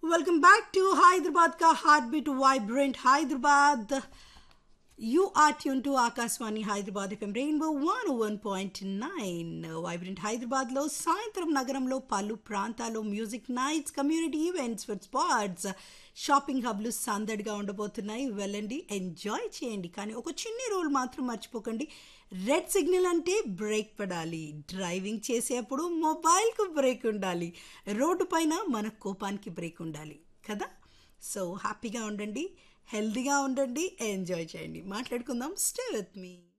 welcome back to Hyderabad का heart beat vibrant Hyderabad you are tuned to Akashvani Hyderabad FM rainbow one one point nine vibrant హైదరాబాద్లో సాయంత్రం నగరంలో పలు ప్రాంతాల్లో music nights community events food spots shopping హబ్లు సందడిగా ఉండబోతున్నాయి వెళ్ళండి ఎంజాయ్ చేయండి కానీ ఒక చిన్ని రూల్ మాత్రం మర్చిపోకండి రెడ్ సిగ్నల్ అంటే బ్రేక్ పడాలి డ్రైవింగ్ చేసేప్పుడు మొబైల్కు బ్రేక్ ఉండాలి రోడ్డు పైన మన కోపానికి బ్రేక్ ఉండాలి కదా సో హ్యాపీగా ఉండండి హెల్దీగా ఉండండి ఎంజాయ్ చేయండి మాట్లాడుకుందాం స్టే విత్ మీ